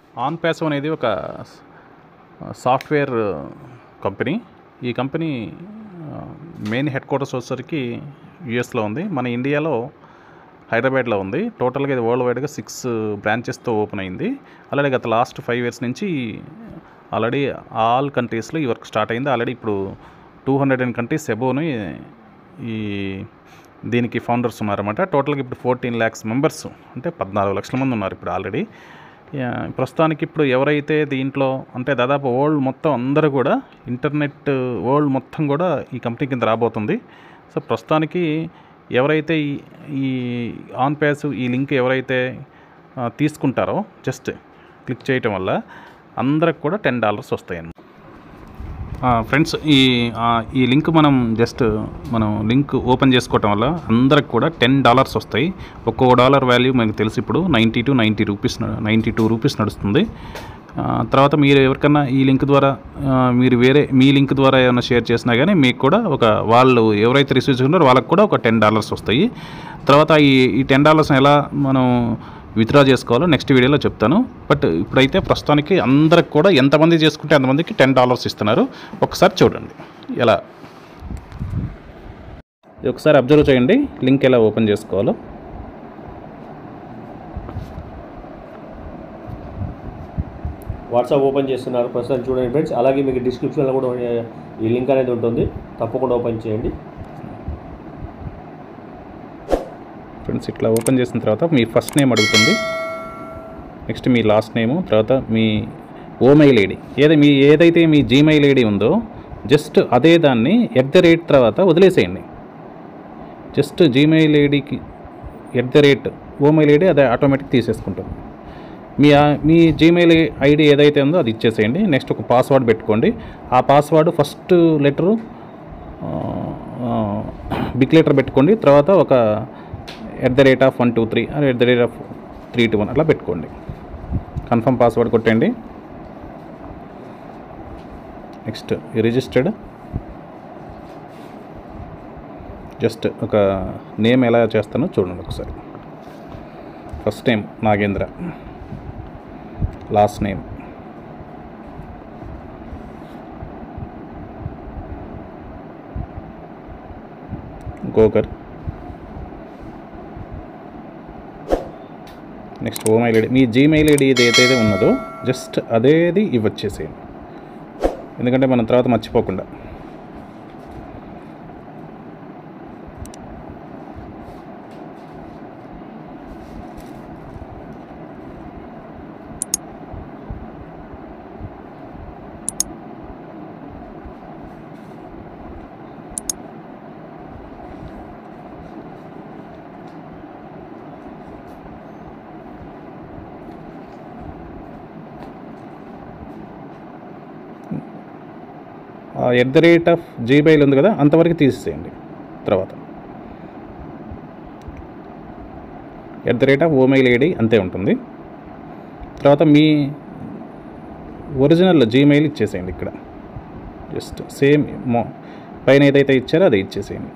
on OnPassive అనేది ఒక software company ఈ కంపెనీ మెయిన్ హెడ్ క్వార్టర్స్ వచ్చేసరికి యుఎస్లో ఉంది మన ఇండియాలో హైదరాబాద్లో ఉంది టోటల్గా ఇది వరల్డ్ వైడ్గా సిక్స్ బ్రాంచెస్తో ఓపెన్ అయింది అలాగే గత లాస్ట్ ఫైవ్ ఇయర్స్ నుంచి ఆల్రెడీ ఆల్ కంట్రీస్లో ఈ వర్క్ స్టార్ట్ అయింది ఆల్రెడీ ఇప్పుడు టూ హండ్రెడ్ అండ్ కంట్రీస్ ఎబోని ఈ దీనికి ఫౌండర్స్ ఉన్నారన్నమాట టోటల్గా ఇప్పుడు ఫోర్టీన్ ల్యాక్స్ మెంబర్స్ అంటే పద్నాలుగు లక్షల మంది ఉన్నారు ఇప్పుడు ఆల్రెడీ యా, ప్రస్తుతానికి ఇప్పుడు ఎవరైతే దీంట్లో అంటే దాదాపు వరల్డ్ మొత్తం అందరూ కూడా ఇంటర్నెట్ వరల్డ్ మొత్తం కూడా ఈ కంపెనీ కింద రాబోతుంది సో ప్రస్తుతానికి ఎవరైతే ఈ ఈ ఆన్ పేస్ ఈ లింక్ ఎవరైతే ఆ, తీసుకుంటారో జస్ట్ క్లిక్ చేయటం వల్ల అందరికి కూడా టెన్ డాలర్స్ వస్తాయి ఫ్రెండ్స్ ఈ ఆ, ఈ లింక్ మనం జస్ట్ మనం లింక్ ఓపెన్ చేసుకోవటం వల్ల అందరికి కూడా టెన్ డాలర్స్ వస్తాయి ఒక్కో డాలర్ వాల్యూ మనకు తెలుసు ఇప్పుడు ninety two ninety rupees ninety two rupees నడుస్తుంది ఆ, తర్వాత మీరు ఎవరికన్నా ఈ లింక్ ద్వారా ఆ, మీరు వేరే మీ లింక్ ద్వారా ఏమైనా షేర్ చేసినా కానీ మీకు కూడా ఒక వాళ్ళు ఎవరైతే రిసీవ్ చేసుకున్నారో వాళ్ళకి కూడా ఒక టెన్ డాలర్స్ వస్తాయి తర్వాత ఈ ఈ టెన్ డాలర్స్ ఎలా మనం విత్డ్రా చేసుకోవాలో నెక్స్ట్ వీడియోలో చెప్తాను బట్ ఇప్పుడైతే ప్రస్తుతానికి అందరికి కూడా ఎంతమంది చేసుకుంటే అంతమందికి టెన్ డాలర్స్ ఇస్తున్నారు ఒకసారి చూడండి ఎలా ఇది ఒకసారి అబ్జర్వ్ చేయండి లింక్ ఎలా ఓపెన్ చేసుకోవాలో వాట్సాప్ ఓపెన్ చేస్తున్నారు ప్రస్తుతం చూడండి ఫ్రెండ్స్ అలాగే మీకు డిస్క్రిప్షన్లో కూడా ఈ లింక్ అనేది ఉంటుంది తప్పకుండా ఓపెన్ చేయండి ఫ్రెండ్స్ ఇట్లా ఓపెన్ చేసిన తర్వాత మీ ఫస్ట్ నేమ్ అడుగుతుంది నెక్స్ట్ మీ లాస్ట్ నేము తర్వాత మీ ఓమెయిల్ ఐడి ఏదో మీ ఏదైతే మీ జీమెయిల్ ఐడి ఉందో జస్ట్ అదే దాన్ని ఎట్ ద రేట్ తర్వాత వదిలేసేయండి జస్ట్ జీమెయిల్ ఐడికి at the rate O mail ID అదే ఆటోమేటిక్ తీసేసుకుంటుంది మీ ఆ- మీ జీమెయిల్ ఐడి ఏదైతే ఉందో అది ఇచ్చేసేయండి నెక్స్ట్ ఒక పాస్వర్డ్ పెట్టుకోండి ఆ password first letter big letter పెట్టుకోండి తర్వాత ఒక at the rate of one two three at the rate of three two one అట్లా పెట్టుకోండి కన్ఫర్మ్ పాస్వర్డ్ కొట్టండి నెక్స్ట్ రిజిస్టర్డ్ జస్ట్ ఒక నేమ్ ఎలా చేస్తానో చూడండి ఒకసారి first name Nagendra last name Gokar next O mail ID మీ జీమెయిల్ ఐడి ఇది ఏదైతే ఉన్నదో జస్ట్ అదేది ఇవ్వచ్చేసేయండి ఎందుకంటే మనం తర్వాత మర్చిపోకుండా at the rate of Gmail ఉంది కదా అంతవరకు తీసేసేయండి తర్వాత at the rate of O mail ID అంతే ఉంటుంది తర్వాత మీ ఒరిజినల్ జీమెయిల్ ఇచ్చేసేయండి ఇక్కడ జస్ట్ సేమ్ మో పైన ఏదైతే ఇచ్చారో అది ఇచ్చేసేయండి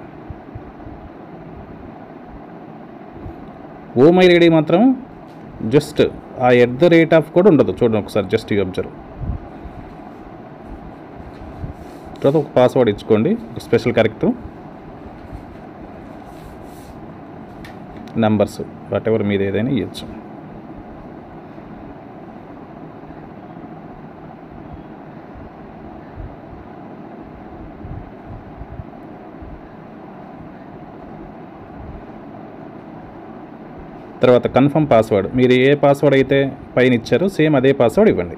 ఓమెయిల్ ఐడి మాత్రం జస్ట్ ఆ ఎట్ ద రేట్ ఆఫ్ కూడా ఉండదు చూడండి ఒకసారి జస్ట్ యూ అబ్జర్వ్ తర్వాత ఒక పాస్వర్డ్ ఇచ్చుకోండి ఒక special character numbers whatever మీద ఏదైనా ఇవ్వచ్చు తర్వాత కన్ఫర్మ్ పాస్వర్డ్ మీరు ఏ పాస్వర్డ్ అయితే పైన ఇచ్చారో సేమ్ అదే పాస్వర్డ్ ఇవ్వండి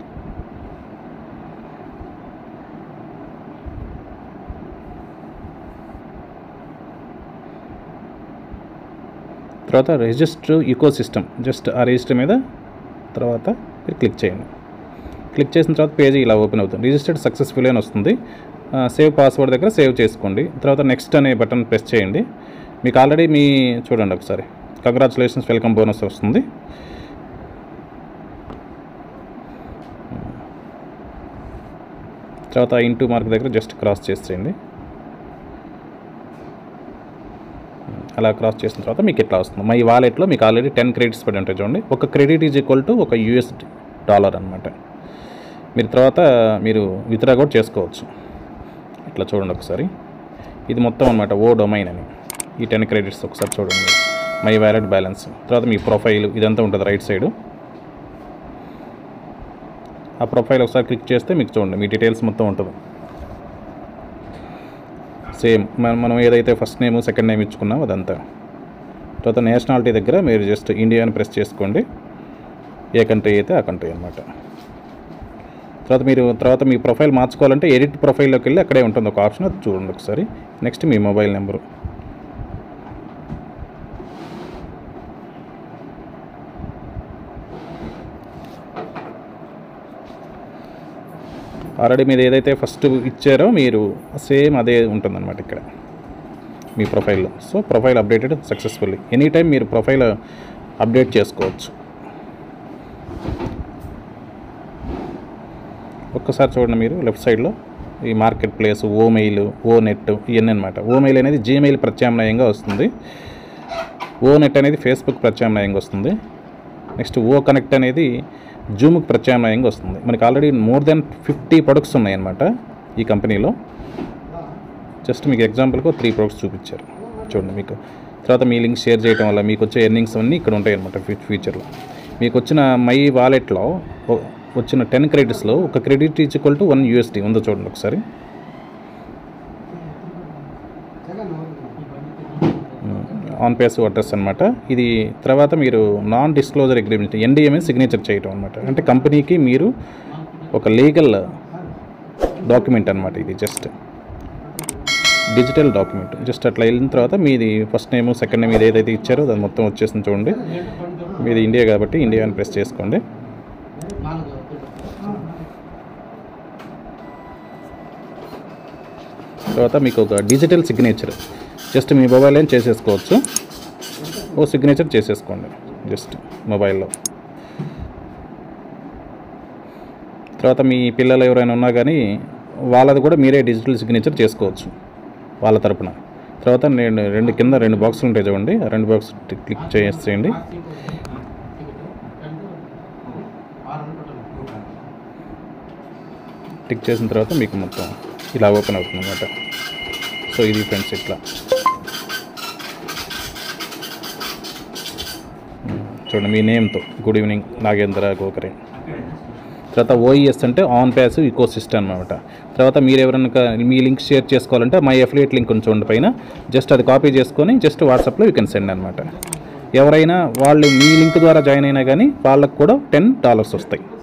తర్వాత రిజిస్టర్ ఈకో సిస్టమ్ జస్ట్ ఆ రిజిస్టర్ మీద తర్వాత మీరు క్లిక్ చేయండి క్లిక్ చేసిన తర్వాత పేజీ ఇలా ఓపెన్ అవుతుంది రిజిస్టర్డ్ సక్సెస్ఫుల్ అని వస్తుంది సేవ్ పాస్వర్డ్ దగ్గర సేవ్ చేసుకోండి తర్వాత నెక్స్ట్ అనే బటన్ ప్రెస్ చేయండి మీకు ఆల్రెడీ మీ చూడండి ఒకసారి కంగ్రాచులేషన్స్ వెల్కమ్ బోనస్ వస్తుంది తర్వాత ఇంటూ మార్క్ దగ్గర జస్ట్ క్రాస్ చేసేయండి అలా క్రాస్ చేసిన తర్వాత మీకు ఇట్లా వస్తుంది మై వాలెట్లో మీకు ఆల్రెడీ టెన్ క్రెడిట్స్ పడి ఉంటాయి చూడండి ఒక క్రెడిట్ ఈజ్ ఈక్వల్ టు ఒక యూఎస్ డాలర్ అనమాట మీరు తర్వాత మీరు విత్డ్రా కూడా చేసుకోవచ్చు ఇట్లా చూడండి ఒకసారి ఇది మొత్తం అనమాట ఓ డొమైన్ అని ఈ టెన్ క్రెడిట్స్ ఒకసారి చూడండి మై వ్యాలెట్ బ్యాలెన్స్ తర్వాత మీ ప్రొఫైల్ ఇదంతా ఉంటుంది రైట్ సైడు ఆ ప్రొఫైల్ ఒకసారి క్లిక్ చేస్తే మీకు చూడండి మీ డీటెయిల్స్ మొత్తం ఉంటుంది సేమ్ మనం మనం ఏదైతే ఫస్ట్ నేమ్ సెకండ్ నేమ్ ఇచ్చుకున్నామో అదంతా తర్వాత నేషనాలిటీ దగ్గర మీరు జస్ట్ ఇండియా అని ప్రెస్ చేసుకోండి ఏ కంట్రీ అయితే ఆ కంట్రీ అనమాట తర్వాత మీరు తర్వాత మీ ప్రొఫైల్ మార్చుకోవాలంటే ఎడిట్ ప్రొఫైల్లోకి వెళ్ళి అక్కడే ఉంటుంది ఒక ఆప్షన్ అది చూడండి ఒకసారి నెక్స్ట్ మీ మొబైల్ నెంబరు ఆల్రెడీ మీరు ఏదైతే ఫస్ట్ ఇచ్చారో మీరు సేమ్ అదే ఉంటుందన్నమాట ఇక్కడ మీ ప్రొఫైల్లో so profile updated successfully any time మీరు ప్రొఫైల్ అప్డేట్ చేసుకోవచ్చు ఒక్కసారి చూడండి మీరు లెఫ్ట్ సైడ్లో ఈ market place O mail O net ఇవన్నీ అనమాట ఓ మెయిల్ అనేది జీమెయిల్ ప్రత్యామ్నాయంగా వస్తుంది ఓ నెట్ అనేది ఫేస్బుక్ ప్రత్యామ్నాయంగా వస్తుంది నెక్స్ట్ ఓ కనెక్ట్ అనేది జూమ్కి ప్రత్యామ్నాయంగా వస్తుంది మనకి already more than fifty products ఉన్నాయన్నమాట ఈ కంపెనీలో జస్ట్ మీకు ఎగ్జాంపుల్కి త్రీ ప్రొడక్ట్స్ చూపించారు చూడండి మీకు తర్వాత మీ లింక్ షేర్ చేయడం వల్ల మీకు వచ్చే ఎర్నింగ్స్ అన్నీ ఇక్కడ ఉంటాయి అనమాట ఫ్యూచర్లో మీకు వచ్చిన మై వాలెట్లో వచ్చిన టెన్ క్రెడిట్స్లో ఒక credit is equal to one USDT ఉందో చూడండి ఒకసారి ఆన్ పేస్ అడ్రస్ అనమాట ఇది తర్వాత మీరు non disclosure agreement NDMA signature చేయటం అనమాట అంటే కంపెనీకి మీరు ఒక లీగల్ డాక్యుమెంట్ అనమాట ఇది జస్ట్ డిజిటల్ డాక్యుమెంట్ జస్ట్ అట్లా వెళ్ళిన తర్వాత మీది ఫస్ట్ నేమ్ సెకండ్ నేమ్ ఇది ఏదైతే ఇచ్చారో అది మొత్తం వచ్చేసింది చూడండి మీది ఇండియా కాబట్టి ఇండియా అని ప్రెస్ చేసుకోండి తర్వాత మీకు ఒక డిజిటల్ సిగ్నేచర్ జస్ట్ మీ మొబైల్ ఏం చేసేసుకోవచ్చు ఓ సిగ్నేచర్ చేసేసుకోండి జస్ట్ మొబైల్లో తర్వాత మీ పిల్లలు ఎవరైనా ఉన్నా కానీ వాళ్ళది కూడా మీరే డిజిటల్ సిగ్నేచర్ చేసుకోవచ్చు వాళ్ళ తరపున తర్వాత నేను రెండు కింద రెండు బాక్సులు ఉంటాయి చూడండి ఆ రెండు బాక్స్ క్లిక్ చేసేయండి టిక్ చేసిన తర్వాత మీకు మొత్తం ఇలా ఓపెన్ అవుతుంది అనమాట సో ఇది ఫ్రెండ్స్ ఇట్లా చూడండి మీ నేమ్తో గుడ్ ఈవినింగ్ నాగేంద్ర గోకరే తర్వాత ఓఈఎస్ అంటే ఆన్ ప్యాసివ్ ఈకో సిస్టమ్ అనమాట తర్వాత మీరు ఎవరైనా మీ లింక్ షేర్ చేసుకోవాలంటే మై అఫిలియేట్ లింక్ ఉంది చూడండి పైన జస్ట్ అది కాపీ చేసుకొని జస్ట్ వాట్సాప్లో యూ కెన్ సెండ్ అనమాట ఎవరైనా వాళ్ళు మీ లింక్ ద్వారా జాయిన్ అయినా కానీ వాళ్ళకు కూడా టెన్ డాలర్స్ వస్తాయి